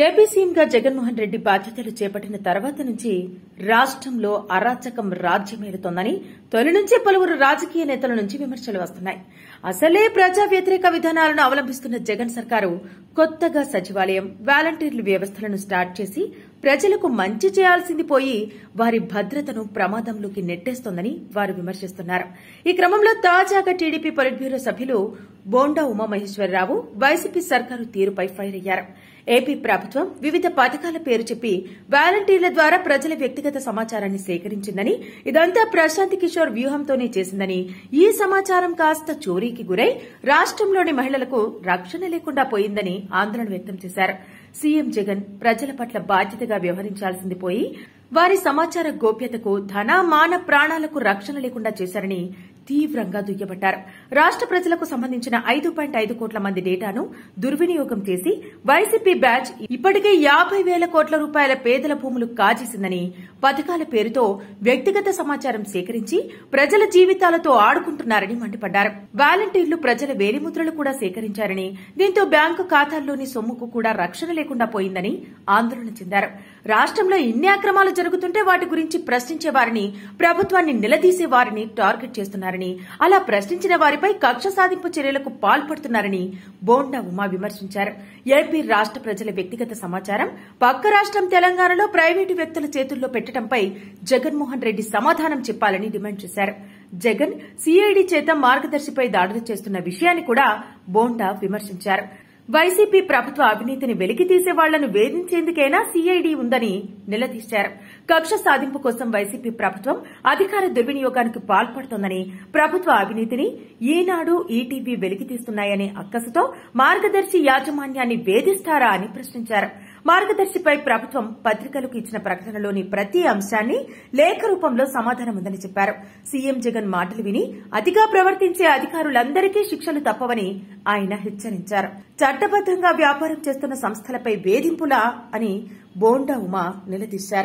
AP సీఎంగా జగన్మోహన్ రెడ్డి బాధ్యతలు చేపట్టిన తర్వాత నుంచి రాష్ట్రంలో అరాచకం రాజ్యమేలుతోందని తొలి నుంచి పలువురు రాజకీయ నేతల నుంచి విమర్శలు వస్తున్నాయి అసలే ప్రజా వ్యతిరేక విధానాలను అవలంబిస్తున్న జగన్ సర్కారు కొత్తగా సచివాలయం వాలంటీర్ల వ్యవస్థలను స్టార్ట్ చేసి ప్రజలకు మంచి చేయాల్సింది పోయి వారి భద్రతను ప్రమాదంలోకి నెట్టేస్తోందని వారు విమర్శిస్తున్నారు ఈ క్రమంలో తాజాగా టీడీపీ పొలిట్ బ్యూరో సభ్యులు బోండా ఉమామహేశ్వరరావు వైసీపీ సర్కారు తీరుపై ఫైర్ అయ్యారు ఏపీ ప్రభుత్వం వివిధ పథకాల పేరు చెప్పి వాలంటీర్ల ద్వారా ప్రజల వ్యక్తిగత సమాచారాన్ని సేకరించిందని ఇదంతా ప్రశాంత్ కిషోర్ వ్యూహంతోనే చేసిందని ఈ సమాచారం కాస్త చోరీకి గురై రాష్ట్రంలోని మహిళలకు రక్షణ లేకుండా పోయిందని ఆందోళన వ్యక్తం చేశారు సీఎం జగన్ ప్రజల పట్ల బాధ్యతగా వ్యవహరించాల్సింది పోయి వారి సమాచార గోప్యతకు ధన మాన ప్రాణాలకు రక్షణ లేకుండా చేశారని తీవ్రంగా దుయ్యబట్టారు రాష్ట ప్రజలకు సంబంధించిన ఐదు పాయింట్ ఐదు కోట్ల మంది డేటాను దుర్వినియోగం చేసి వైసీపీ బ్యాచ్ ఇప్పటికే యాభై వేల కోట్ల రూపాయల పేదల భూములు కాజేసిందని పథకాల పేరుతో వ్యక్తిగత సమాచారం సేకరించి ప్రజల జీవితాలతో ఆడుకుంటున్నారని మండిపడ్డారు వాలంటీర్లు ప్రజల వేలిముద్రలు కూడా సేకరించారని దీంతో బ్యాంకు ఖాతాల్లోని సొమ్ముకు కూడా రక్షణ లేకుండా పోయిందని ఆందోళన చెందారు రాష్ట్రంలో ఇన్ని అక్రమాలు జరుగుతుంటే వాటి గురించి ప్రశ్నించే వారిని ప్రభుత్వాన్ని నిలదీసే వారిని టార్గెట్ చేస్తున్నారని అలా ప్రశ్నించిన వారిపై కక్ష సాధింపు చర్యలకు పాల్పడుతున్నారని బోండా ఉమా విమర్శించారు ఏపీ రాష్ట ప్రజల వ్యక్తిగత సమాచారం పక్క రాష్ట్రం తెలంగాణలో ప్రైవేటు వ్యక్తుల చేతుల్లో పెట్టడంపై జగన్మోహన్ రెడ్డి సమాధానం చెప్పాలని డిమాండ్ చేశారు జగన్ సీఐడి చేత మార్గదర్శిపై దాడులు చేస్తున్న విషయాన్ని కూడా బోండా విమర్శించారు వైసీపీ ప్రభుత్వ అవినీతిని వెలికి తీసే వాళ్లను వేధించేందుకైనా సీఐడి ఉందని నిలదీశారు కక్ష సాధింపు కోసం వైసీపీ ప్రభుత్వం అధికార దుర్వినియోగానికి పాల్పడుతోందని ప్రభుత్వ అవినీతిని ఈనాడు ఈటీవీ వెలికి తీస్తున్నాయనే అక్కసుతో మార్గదర్శి యాజమాన్యాన్ని వేధిస్తారా అని ప్రశ్నించారు మార్గదర్శిపై ప్రభుత్వం పత్రికలకు ఇచ్చిన ప్రకటనలోని ప్రతి అంశాన్ని లేఖ రూపంలో సమాధానం ఉందని చెప్పారు సీఎం జగన్ మాటలు విని అతిగా ప్రవర్తించే అధికారులందరికీ శిక్షలు తప్పవని ఆయన హెచ్చరించారు చట్టబద్దంగా వ్యాపారం చేస్తున్న సంస్థలపై వేధింపులా అని బోండా ఉమా నిలదీశారు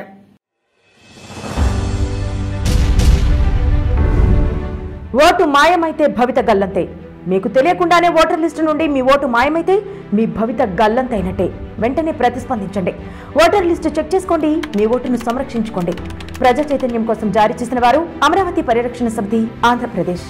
ఓటు మాయమైతే భవిత గల్లంతే మీకు తెలియకుండానే ఓటర్ లిస్టు నుండి మీ ఓటు మాయమైతే మీ భవిత గల్లంతైనట్టే వెంటనే ప్రతిస్పందించండి ఓటర్ లిస్టు చెక్ చేసుకోండి మీ ఓటును సంరక్షించుకోండి ప్రజా చైతన్యం కోసం జారీ చేసిన వారు అమరావతి పరిరక్షణ సమితి ఆంధ్రప్రదేశ్